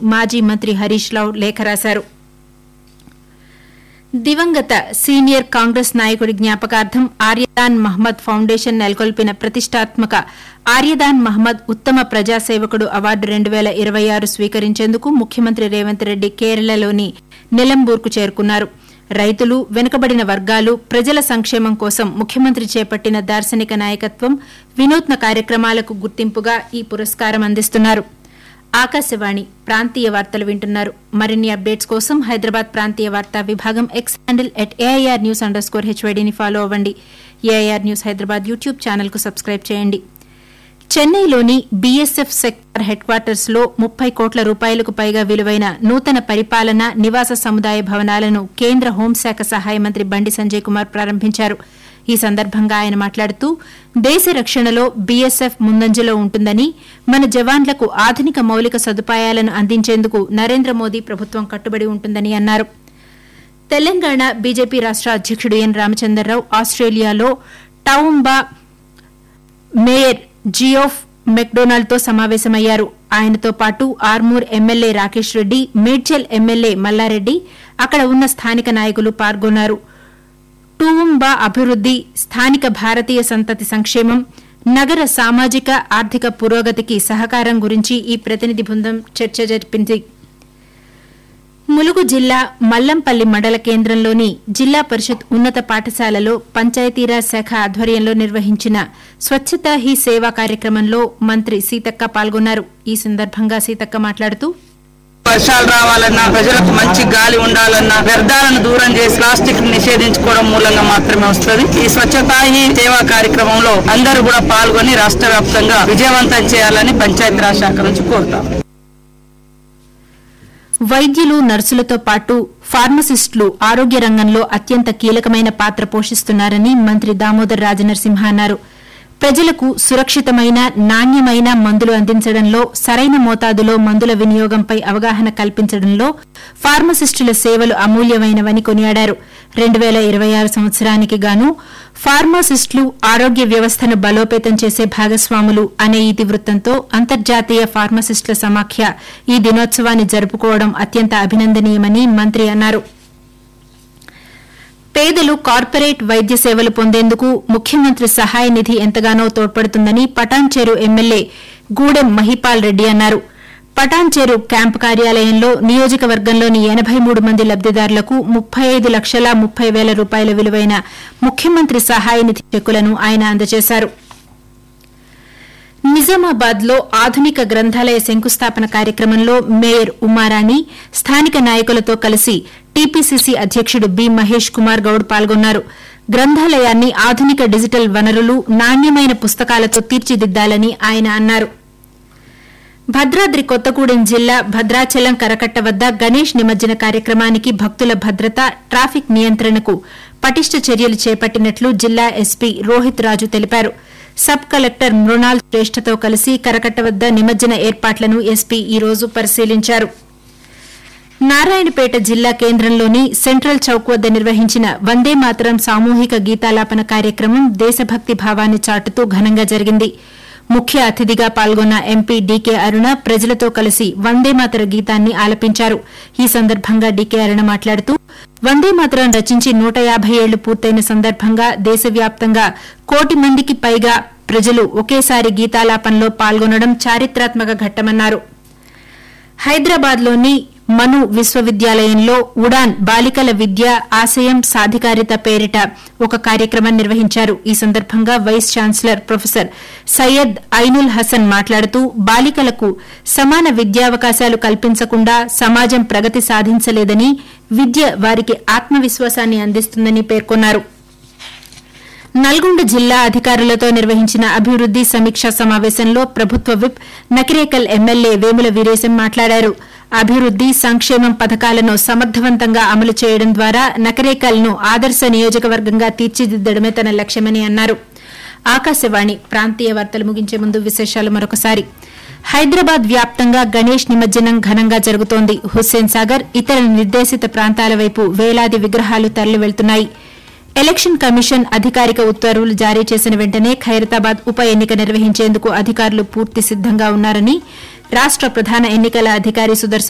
మాజీ మంత్రి హరీష్ రావు లేఖ రాశారు దివంగత సీనియర్ కాంగ్రెస్ నాయకుడి జ్ఞాపకార్థం ఆర్యదాన్ మహ్మద్ ఫౌండేషన్ నెలకొల్పిన ప్రతిష్టాత్మక ఆర్యదాన్ మహ్మద్ ఉత్తమ ప్రజాసేవకుడు అవార్డు రెండు వేల ఇరవై ఆరు స్వీకరించేందుకు ముఖ్యమంత్రి రేవంత్ రెడ్డి కేరళలోని నిలంబూర్కు చేరుకున్నారు రైతులు వెనుకబడిన వర్గాలు ప్రజల సంక్షేమం కోసం ముఖ్యమంత్రి చేపట్టిన దార్శనిక నాయకత్వం వినూత్న కార్యక్రమాలకు గుర్తింపుగా ఈ పురస్కారం అందిస్తున్నారు ఆకాశవాణి ప్రాంతీయ వార్తలు వింటున్నారు మరిన్ని అప్డేట్స్ కోసం హైదరాబాద్ ప్రాంతీయ వార్తా విభాగం X handle at AIR news underscore హెచ్వైడీని ఫాలో అవ్వండి AIR news Hyderabad YouTube channel కు సబ్స్క్రైబ్ చేయండి చెన్నైలోని బీఎస్ఎఫ్ సెక్టార్ హెడ్ క్వార్టర్స్ లో ముప్పై కోట్ల రూపాయలకు పైగా విలువైన నూతన పరిపాలన నివాస సముదాయ భవనాలను కేంద్ర హోంశాఖ సహాయ మంత్రి బండి సంజయ్ కుమార్ ప్రారంభించారు ఈ సందర్భంగా ఆయన మాట్లాడుతూ దేశ రక్షణలో బీఎస్ఎఫ్ ముందంజలో ఉంటుందని మన జవాన్లకు ఆధునిక మౌలిక సదుపాయాలను అందించేందుకు నరేంద్ర మోదీ ప్రభుత్వం కట్టుబడి ఉంటుందని అన్నారు తెలంగాణ బీజేపీ రాష్ట అధ్యకుడు ఎన్ రామచంద్రరావు ఆస్ట్రేలియాలో టౌంబా మేయర్ జియోఫ్ మెక్డొనాల్డ్ తో సమావేశమయ్యారు ఆయనతో పాటు ఆర్మూర్ ఎమ్మెల్యే రాకేష్ రెడ్డి మేడ్చల్ ఎమ్మెల్యే మల్లారెడ్డి అక్కడ ఉన్న స్థానిక నాయకులు పాల్గొన్నారు టూవుంబా అభివృద్ది స్థానిక భారతీయ సంతతి సంక్షేమం నగర సామాజిక ఆర్థిక పురోగతికి సహకారం గురించి ఈ ప్రతినిధి బృందం చర్చ జరిపింది ములుగు జిల్లా మల్లంపల్లి మండల కేంద్రంలోని జిల్లా పరిషత్ ఉన్నత పాఠశాలలో పంచాయతీరాజ్ శాఖ ఆధ్వర్యంలో నిర్వహించిన స్వచ్ఛతా హీ సేవా కార్యక్రమంలో మంత్రి సీతక్క పాల్గొన్నారు ఈ సందర్భంగా సీతక్క మాట్లాడుతూ వర్షాలు రావాలన్నా ప్రజలకు మంచి గాలి ఉండాలన్నా వ్యర్థాలను దూరం చేసి ప్లాస్టిక్ నిషేధించుకోవడం మూలంగా మాత్రమే వస్తుంది ఈ స్వచ్ఛతా హీ సేవా కార్యక్రమంలో అందరూ కూడా పాల్గొని రాష్ట్ర వ్యాప్తంగా విజయవంతం చేయాలని పంచాయతీరాజ్ శాఖ నుంచి కోరుతాం వైద్యులు నర్సులతో పాటు ఫార్మసిస్టులు ఆరోగ్య రంగంలో అత్యంత కీలకమైన పాత్ర పోషిస్తున్నారని మంత్రి దామోదర్ రాజనరసింహ అన్నారు ప్రజలకు సురక్షితమైన నాణ్యమైన మందులు అందించడంలో సరైన మోతాదులో మందుల వినియోగంపై అవగాహన కల్పించడంలో ఫార్మసిస్టుల సేవలు అమూల్యమైనవని కొనియాడారు రెండు వేల ఇరవై ఆరు సంవత్సరానికి గాను ఫార్మాసిస్టులు ఆరోగ్య వ్యవస్థను బలోపేతం చేసే భాగస్వాములు అనే ఇతివృత్తంతో అంతర్జాతీయ ఫార్మసిస్టుల సమాఖ్య ఈ దినోత్సవాన్ని జరుపుకోవడం అత్యంత అభినందనీయమని మంత్రి అన్నారు పేదలు కార్పొరేట్ వైద్య సేవలు పొందేందుకు ముఖ్యమంత్రి సహాయ నిధి ఎంతగానో తోడ్పడుతుందని పటాన్చేరు ఎమ్మెల్యే గూడెం మహిపాల్ రెడ్డి అన్నారు పటాన్చేరు క్యాంపు కార్యాలయంలో నియోజకవర్గంలోని ఎనబై మూడు మంది లబ్దిదారులకు ముప్పై ఐదు లక్షల ముప్పై వేల రూపాయల విలువైన ముఖ్యమంత్రి సహాయ నిధి చెక్కులను ఆయన అందజేశారు నిజామాబాద్ లో ఆధునిక గ్రంథాలయ శంకుస్థాపన కార్యక్రమంలో మేయర్ ఉమారాణి స్థానిక నాయకులతో కలిసి టీపీసీసీ అధ్యకుడు బి మహేష్ కుమార్ గౌడ్ పాల్గొన్నారు గ్రంథాలయాన్ని ఆధునిక డిజిటల్ వనరులు నాణ్యమైన పుస్తకాలతో తీర్చిదిద్దాలని ఆయన అన్నారు భద్రాద్రి కొత్తగూడెం జిల్లా భద్రాచలం కరకట్ట వద్ద గణేష్ నిమజ్జన కార్యక్రమానికి భక్తుల భద్రత ట్రాఫిక్ నియంత్రణకు పటిష్ట చర్యలు చేపట్టినట్లు జిల్లా ఎస్పీ రోహిత్ రాజు తెలిపారు సబ్ కలెక్టర్ మృణాల్ శ్రేష్ఠతో కలిసి కరకట్ట వద్ద నిమజ్జన ఏర్పాట్లను ఎస్పీ ఈ రోజు పరిశీలించారు నారాయణపేట జిల్లా కేంద్రంలోని సెంట్రల్ చౌక్ వద్ద నిర్వహించిన వందే మాతరం సామూహిక గీతాలాపన కార్యక్రమం దేశభక్తి భావాన్ని చాటుతూ ఘనంగా జరిగింది ముఖ్య అతిథిగా పాల్గొన్న ఎంపీ డీకే అరుణ ప్రజలతో కలిసి వందే మాతర గీతాన్ని ఆలపించారు ఈ సందర్భంగా డీకే అరుణ మాట్లాడుతూ వందే మాతరం రచించి నూట యాభై ఏళ్లు పూర్తయిన సందర్భంగా దేశవ్యాప్తంగా కోటి మందికి పైగా ప్రజలు ఒకేసారి గీతాలాపనలో పాల్గొనడం చారిత్రాత్మక ఘట్టమన్నారు హైదరాబాద్లోని మను విశ్వవిద్యాలయంలో ఉడాన్ బాలికల విద్య ఆశయం సాధికారిత పేరిట ఒక కార్యక్రమం నిర్వహించారు ఈ సందర్భంగా vice chancellor professor Syed Ainul Hasan మాట్లాడుతూ బాలికలకు సమాన విద్యావకాశాలు కల్పించకుండా సమాజం ప్రగతి సాధించలేదని విద్య వారికి ఆత్మవిశ్వాసాన్ని అందిస్తుందని పేర్కొన్నారు నల్గొండ జిల్లా అధికారులతో నిర్వహించిన అభివృద్ది సమీక్షా సమావేశంలో ప్రభుత్వ విప్ నకిరేకల్ ఎమ్మెల్యే వేముల వీరేశం మాట్లాడారు అభివృద్ది సంక్షేమం పథకాలను సమర్థవంతంగా అమలు చేయడం ద్వారా నకరేకల్ను ఆదర్శ నియోజకవర్గంగా తీర్చిదిద్దడమే తన లక్ష్యమని అన్నారు ఆకాశవాణి ప్రాంతీయ వార్తలు ముగించే ముందు విశేషాలు మరొకసారి హైదరాబాద్ వ్యాప్తంగా గణేష్ నిమజ్జనం ఘనంగా జరుగుతోంది హుస్సేన్ సాగర్ ఇతర నిర్దేశిత ప్రాంతాల వైపు వేలాది విగ్రహాలు తరలి వెళ్తున్నాయి ఎలక్షన్ కమిషన్ అధికారిక ఉత్తర్వులు జారీ చేసిన వెంటనే ఖైరతాబాద్ ఉప ఎన్నిక నిర్వహించేందుకు అధికారులు పూర్తి సిద్దంగా ఉన్నారని రాష్ట ప్రధాన ఎన్నికల అధికారి సుదర్శన్